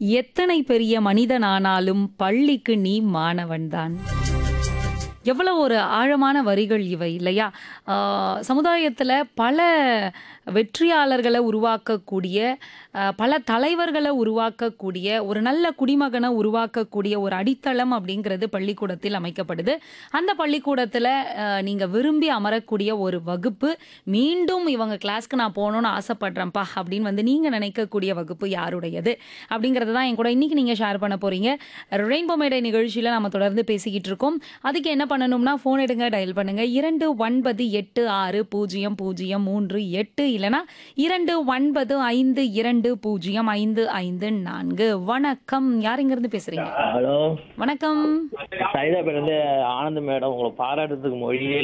எத்தனை பெரிய மனிதனானாலும் பள்ளிக்கு நீ மாணவன்தான் எவ்வளோ ஒரு ஆழமான வரிகள் இவை இல்லையா ஆஹ் சமுதாயத்துல பல வெற்றியாளர்களை உருவாக்கக்கூடிய ஆஹ் பல தலைவர்களை உருவாக்கக்கூடிய ஒரு நல்ல குடிமகனை உருவாக்கக்கூடிய ஒரு அடித்தளம் அப்படிங்கிறது பள்ளிக்கூடத்தில் அமைக்கப்படுது அந்த பள்ளிக்கூடத்தில் நீங்கள் விரும்பி அமரக்கூடிய ஒரு வகுப்பு மீண்டும் இவங்க கிளாஸ்க்கு நான் போகணும்னு ஆசைப்படுறேன்ப்பா அப்படின்னு வந்து நீங்கள் நினைக்கக்கூடிய வகுப்பு யாருடையது அப்படிங்கிறது தான் என் கூட இன்னைக்கு நீங்கள் ஷேர் பண்ண போகிறீங்க ரெயின்போ மேடை நிகழ்ச்சியில் நம்ம தொடர்ந்து பேசிக்கிட்டு இருக்கோம் அதுக்கு என்ன பண்ணணும்னா ஃபோன் எடுங்க டயல் பண்ணுங்க இரண்டு ஒன்பது எட்டு ஆறு பூஜ்ஜியம் பூஜ்ஜியம் மூன்று எட்டு இல்லைனா இரண்டு ஒன்பது ஐந்து இரண்டு பூஜ்ஜியம் ஐந்து ஐந்து நான்கு வணக்கம் யார் இங்கிருந்து பேசுறீங்க ஹலோ வணக்கம் சைதாபேட் வந்து ஆனந்த் மேடம் உங்களை பாராட்டுறதுக்கு மொழியே